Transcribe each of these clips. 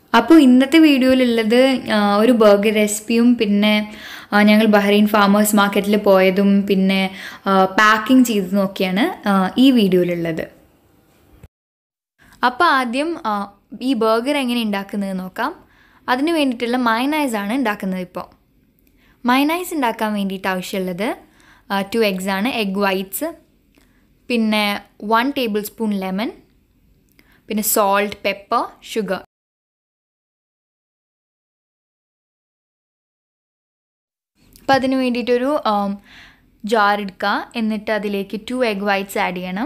അപ്പോൾ ഇന്നത്തെ വീഡിയോയിലുള്ളത് ആ, ഒരു ബർഗർ റെസിപ്പിയും പിന്നെ ആ, ഞങ്ങൾ ബഹ്റൈൻ ഫാമേഴ്സ് മാർക്കറ്റിൽ പോയതും പിന്നെ പാക്കിംഗ് ചെയ്തതും ഒക്കെയാണ് ആ, ഈ വീഡിയോയിലുള്ളത് അപ്പോൾ ആദ്യം ആ, ഈ ബർഗർ എങ്ങനെ ഉണ്ടാക്കുന്നത് നോക്കാം അതിന് വേണ്ടിയിട്ടുള്ള മയനൈസ് ആണ് ഉണ്ടാക്കുന്നത് ഇപ്പോൾ മയനൈസ് ഉണ്ടാക്കാൻ വേണ്ടിയിട്ട് ആവശ്യമുള്ളത് ടു എഗ്സ് ആണ് എഗ് വൈറ്റ്സ് പിന്നെ വൺ ടേബിൾ സ്പൂൺ ലെമൺ പിന്നെ സോൾട്ട് പെപ്പർ ഷുഗർ അപ്പോൾ അതിന് വേണ്ടിയിട്ടൊരു ജാർ എടുക്കുക എന്നിട്ട് അതിലേക്ക് ടു എഗ് വൈറ്റ്സ് ആഡ് ചെയ്യണം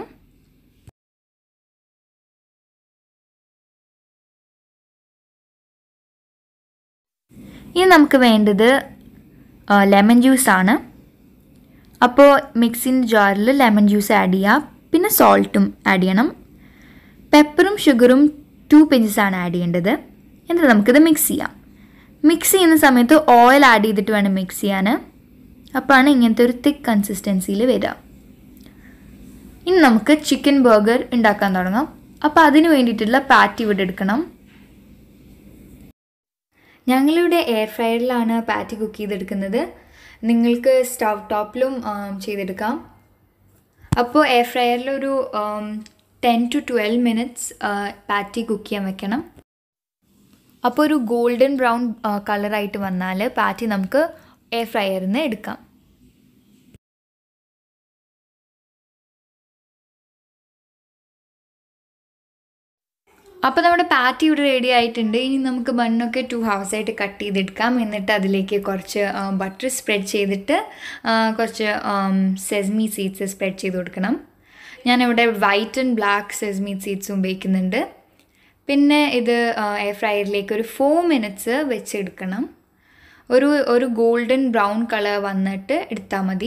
ഇനി നമുക്ക് വേണ്ടത് ലെമൺ ജ്യൂസ് ആണ് അപ്പോൾ മിക്സിൻ്റെ ജാറിൽ ലെമൺ ജ്യൂസ് ആഡ് ചെയ്യുക പിന്നെ സോൾട്ടും ആഡ് ചെയ്യണം പെപ്പറും ഷുഗറും ടു പിഞ്ചസ് ആണ് ആഡ് ചെയ്യേണ്ടത് എന്നിട്ട് നമുക്കിത് മിക്സ് ചെയ്യാം മിക്സ് ചെയ്യുന്ന സമയത്ത് ഓയിൽ ആഡ് ചെയ്തിട്ട് വേണം മിക്സ് ചെയ്യാൻ അപ്പോഴാണ് ഇങ്ങനത്തെ ഒരു തിക്ക് കൺസിസ്റ്റൻസിയിൽ വരിക ഇനി നമുക്ക് ചിക്കൻ ബർഗർ ഉണ്ടാക്കാൻ തുടങ്ങാം അപ്പോൾ അതിന് വേണ്ടിയിട്ടുള്ള പാറ്റി ഇവിടെ എടുക്കണം ഞങ്ങളിവിടെ എയർ ഫ്രയറിലാണ് പാറ്റി കുക്ക് ചെയ്തെടുക്കുന്നത് നിങ്ങൾക്ക് സ്റ്റവ് ടോപ്പിലും ചെയ്തെടുക്കാം അപ്പോൾ എയർ ഫ്രയറിൽ ഒരു ten to twelve minutes patty cook ചെയ്യാൻ വെക്കണം അപ്പോൾ ഒരു ഗോൾഡൻ ബ്രൗൺ കളറായിട്ട് വന്നാൽ പാറ്റി നമുക്ക് എയർ ഫ്രയറിൽ നിന്ന് എടുക്കാം അപ്പോൾ നമ്മുടെ പാറ്റി ഇവിടെ റെഡി ആയിട്ടുണ്ട് ഇനി നമുക്ക് ബണ്ണൊക്കെ ടു ഹാഫ് ആയിട്ട് കട്ട് ചെയ്തെടുക്കാം എന്നിട്ട് അതിലേക്ക് കുറച്ച് ബട്ടർ സ്പ്രെഡ് ചെയ്തിട്ട് ആ, കുറച്ച് സെസ്മി സീഡ്സ് സ്പ്രെഡ് ചെയ്ത് കൊടുക്കണം ഞാനിവിടെ വൈറ്റ് ആൻഡ് ബ്ലാക്ക് സെസ്മി സീഡ്സും ഉപയോഗിക്കുന്നുണ്ട് പിന്നെ ഇത് എയർ ഫ്രയറിലേക്ക് ഒരു ഫോർ മിനിറ്റ്സ് വെച്ചെടുക്കണം ഒരു ഒരു ഗോൾഡൻ ബ്രൗൺ കളർ വന്നിട്ട് എടുത്താൽ മതി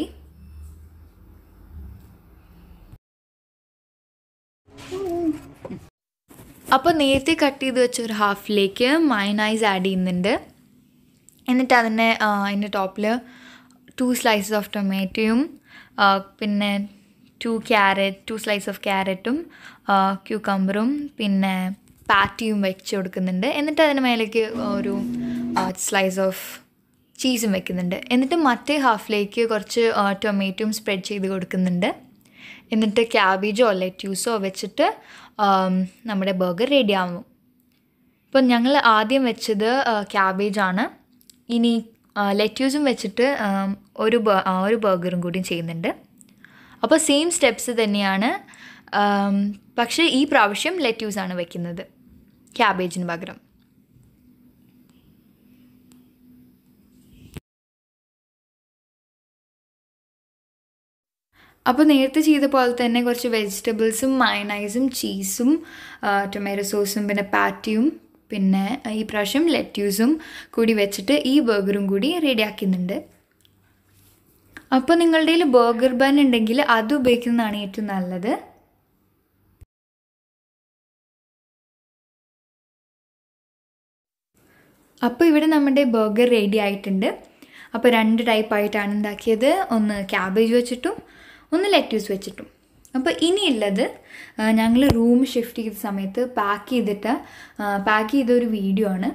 അപ്പോൾ നേരത്തെ കട്ട് ചെയ്ത് വെച്ച ഒരു ഹാഫിലേക്ക് മയനൈസ് ആഡ് ചെയ്യുന്നുണ്ട് എന്നിട്ട് അതിനെ ആ, അതിൻ്റെ ടോപ്പിൽ ടു സ്ലൈസസ് ഓഫ് ടൊമാറ്റോയും ആ, പിന്നെ two carrot two slice of ക്യാരറ്റും ക്യൂക്കമ്പറും പിന്നെ പാറ്റിയും വെച്ച് കൊടുക്കുന്നുണ്ട് എന്നിട്ട് അതിന് മേലേക്ക് ഒരു സ്ലൈസ് ഓഫ് ചീസും വെക്കുന്നുണ്ട് എന്നിട്ട് മറ്റേ ഹാഫിലേക്ക് കുറച്ച് ടൊമാറ്റോയും സ്പ്രെഡ് ചെയ്ത് കൊടുക്കുന്നുണ്ട് എന്നിട്ട് ക്യാബേജോ ലെറ്റ്യൂസോ വെച്ചിട്ട് ആം, നമ്മുടെ ബർഗർ റെഡി ആവും ഇപ്പം ഞങ്ങൾ ആദ്യം വെച്ചത് ക്യാബേജാണ് ഇനി ലെറ്റ്യൂസും വെച്ചിട്ട് ആം, ഒരു ബ- ആ, ഒരു ബർഗറും കൂടി ചെയ്യുന്നുണ്ട് അപ്പോൾ സെയിം സ്റ്റെപ്സ് തന്നെയാണ് ആം, പക്ഷേ ഈ പ്രാവശ്യം ലെറ്റ്യൂസാണ് വെക്കുന്നത് ക്യാബേജിന് പകരം അപ്പോൾ നേരത്തെ ചെയ്ത പോലെ തന്നെ കുറച്ച് വെജിറ്റബിൾസും മയനൈസും ചീസും ടൊമാറ്റോ സോസും പിന്നെ പാറ്റിയും പിന്നെ ഈ പ്രാവശ്യം ലെറ്റ്യൂസും കൂടി വെച്ചിട്ട് ഈ ബർഗറും കൂടി റെഡിയാക്കുന്നുണ്ട് അപ്പോൾ നിങ്ങളുടെ കയ്യിൽ ബർഗർ ബൻ ഉണ്ടെങ്കിൽ അത് ഉപയോഗിക്കുന്നതാണ് ഏറ്റവും നല്ലത് അപ്പോൾ ഇവിടെ നമ്മുടെ ബർഗർ റെഡി ആയിട്ടുണ്ട് അപ്പോൾ രണ്ട് ടൈപ്പായിട്ടാണ് ഉണ്ടാക്കിയത് ഒന്ന് ക്യാബേജ് വെച്ചിട്ടും ഒന്ന് ലെറ്റ്യൂസ് വെച്ചിട്ടും അപ്പോൾ ഇനിയുള്ളത് ഞങ്ങൾ റൂം ഷിഫ്റ്റ് ചെയ്ത സമയത്ത് പാക്ക് ചെയ്തിട്ട് പാക്ക് ചെയ്ത ഒരു വീഡിയോ ആണ്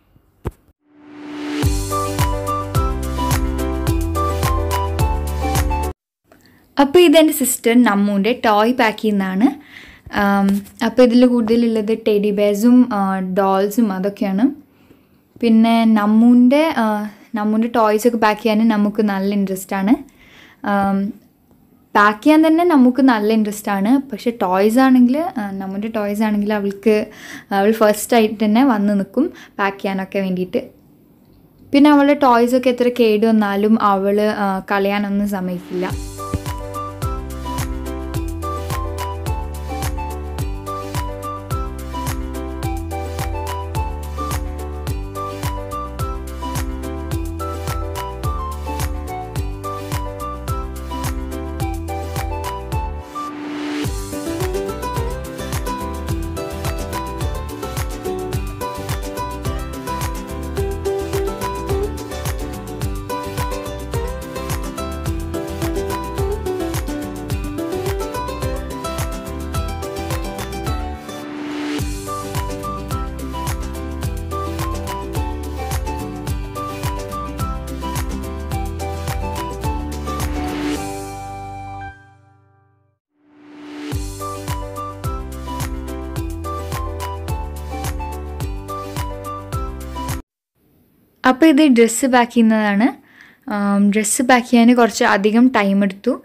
അപ്പോൾ ഇതെൻ്റെ സിസ്റ്റർ നമ്മൂൻ്റെ ടോയ് പാക്ക് ചെയ്യുന്നതാണ് അപ്പോൾ ഇതിൽ കൂടുതലുള്ളത് ടെഡി ബേഴ്സും ഡോൾസും അതൊക്കെയാണ് പിന്നെ നമ്മൂൻ്റെ നമ്മൂൻ്റെ ടോയ്സ് ഒക്കെ പാക്ക് ചെയ്യാൻ നമുക്ക് നല്ല ഇൻട്രസ്റ്റ് ആണ് പാക്ക് ചെയ്യാൻ തന്നെ നമുക്ക് നല്ല ഇൻട്രസ്റ്റ് ആണ് പക്ഷെ ടോയ്സ് ആണെങ്കിൽ നമ്മുടെ ടോയ്സ് ആണെങ്കിൽ അവൾക്ക് അവൾ ഫസ്റ്റ് ആയിട്ട് തന്നെ വന്ന് നിൽക്കും പാക്ക് ചെയ്യാനൊക്കെ വേണ്ടിയിട്ട് പിന്നെ അവളുടെ ടോയ്സ് ഒക്കെ എത്ര കേട് വന്നാലും അവൾ കളയാനൊന്നും സമ്മതിക്കില്ല അപ്പോൾ ഇത് ഡ്രസ്സ് പാക്ക് ചെയ്യുന്നതാണ് ഡ്രസ്സ് പാക്ക് ചെയ്യാൻ കുറച്ച് അധികം ടൈം എടുത്തു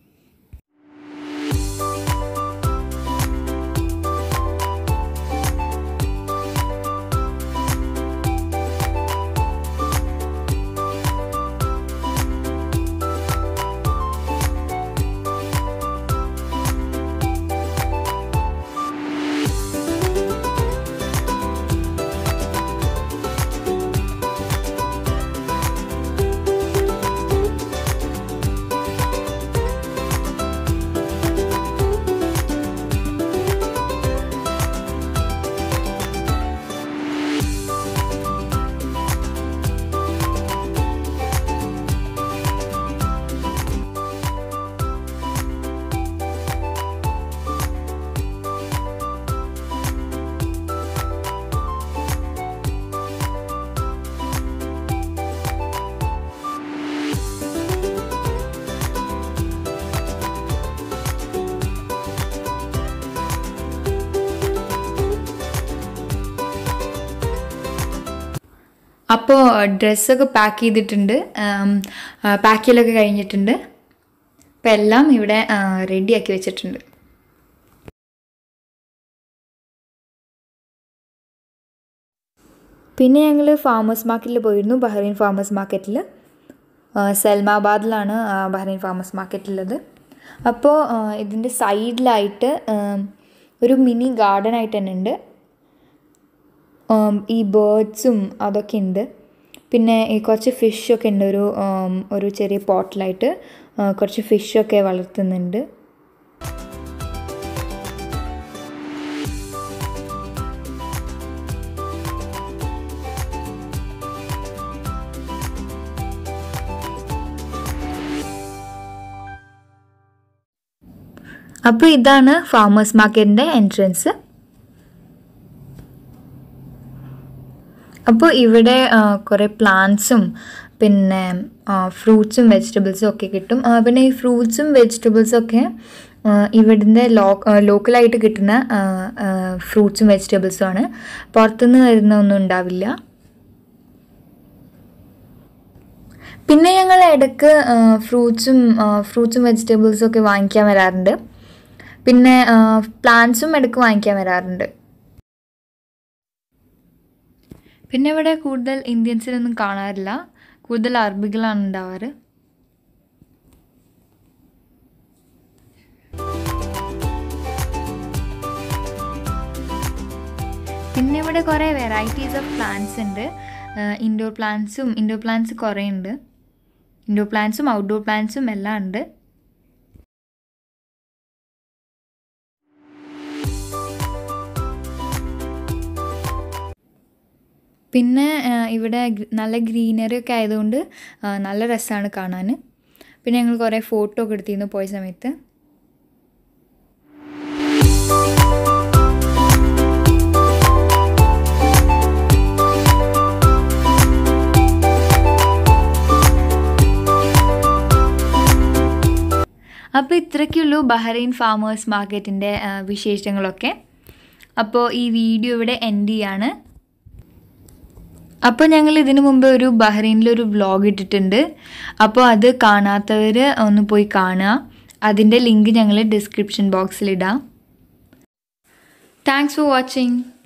അപ്പോൾ ഡ്രസ്സൊക്കെ പാക്ക് ചെയ്തിട്ടുണ്ട് പാക്ക് ചെയ്യലൊക്കെ കഴിഞ്ഞിട്ടുണ്ട് അപ്പോൾ എല്ലാം ഇവിടെ റെഡിയാക്കി വെച്ചിട്ടുണ്ട് പിന്നെ ഞങ്ങൾ ഫാമേഴ്സ് മാർക്കറ്റിൽ പോയിരുന്നു ബഹ്റൈൻ ഫാമേഴ്സ് മാർക്കറ്റിൽ സൽമാബാദിലാണ് ബഹ്റൈൻ ഫാമേഴ്സ് മാർക്കറ്റുള്ളത് അപ്പോൾ ഇതിൻ്റെ സൈഡിലായിട്ട് ഒരു മിനി ഗാർഡൻ ആയിട്ട് തന്നെ ഉണ്ട് ഈ ബേർഡ്സും അതൊക്കെ ഉണ്ട് പിന്നെ ഈ കുറച്ച് ഫിഷൊക്കെ ഉണ്ട് ഒരു ഒരു ചെറിയ പോട്ടിലായിട്ട് കുറച്ച് ഫിഷൊക്കെ വളർത്തുന്നുണ്ട് അപ്പോൾ ഇതാണ് ഫാമേഴ്സ് മാർക്കറ്റിൻ്റെ എൻട്രൻസ് അപ്പോൾ ഇവിടെ കുറേ പ്ലാന്റ്സും പിന്നെ ഫ്രൂട്ട്സും വെജിറ്റബിൾസും ഒക്കെ കിട്ടും പിന്നെ ഈ ഫ്രൂട്ട്സും വെജിറ്റബിൾസും ഒക്കെ ഇവിടുന്ന് ലോ ലോക്കലായിട്ട് കിട്ടുന്ന ഫ്രൂട്ട്സും വെജിറ്റബിൾസും ആണ് പുറത്തുനിന്ന് വരുന്ന ഒന്നും ഉണ്ടാവില്ല പിന്നെ ഞങ്ങൾ ഇടയ്ക്ക് ഫ്രൂട്ട്സും ഫ്രൂട്ട്സും വെജിറ്റബിൾസും ഒക്കെ വാങ്ങിക്കാൻ വരാറുണ്ട് പിന്നെ പ്ലാന്റ്സും ഇടയ്ക്ക് വാങ്ങിക്കാൻ വരാറുണ്ട് പിന്നെ ഇവിടെ കൂടുതൽ ഇന്ത്യൻസിനൊന്നും കാണാറില്ല കൂടുതൽ അറബികളാണ് ഉണ്ടാവാറ് പിന്നെ ഇവിടെ കുറേ വെറൈറ്റീസ് ഓഫ് പ്ലാന്റ്സ് ഉണ്ട് ഇൻഡോർ പ്ലാന്റ്സും ഇൻഡോർ പ്ലാന്റ്സ് കുറേ ഉണ്ട് ഇൻഡോർ പ്ലാന്റ്സും ഔട്ട്ഡോർ പ്ലാന്റ്സും എല്ലാം ഉണ്ട് പിന്നെ ഇവിടെ നല്ല ഗ്രീനറി ഒക്കെ ആയതുകൊണ്ട് നല്ല രസമാണ് കാണാൻ പിന്നെ ഞങ്ങൾ കുറേ ഫോട്ടോ ഒക്കെ എടുത്തിരുന്നു പോയ സമയത്ത് അപ്പോൾ ഇത്രയ്ക്കുള്ളൂ ബഹ്റൈൻ ഫാമേഴ്സ് മാർക്കറ്റിൻ്റെ വിശേഷങ്ങളൊക്കെ അപ്പോൾ ഈ വീഡിയോ ഇവിടെ എൻഡ് ചെയ്യാണ് അപ്പോൾ ഞങ്ങൾ ഇതിനു മുമ്പ് ഒരു ബഹ്റൈനിലൊരു വ്ളോഗ് ഇട്ടിട്ടുണ്ട് അപ്പോൾ അത് കാണാത്തവർ ഒന്ന് പോയി കാണുക അതിൻ്റെ ലിങ്ക് ഞങ്ങൾ ഡിസ്ക്രിപ്ഷൻ ബോക്സിലിടാം താങ്ക്സ് ഫോർ വാച്ചിങ്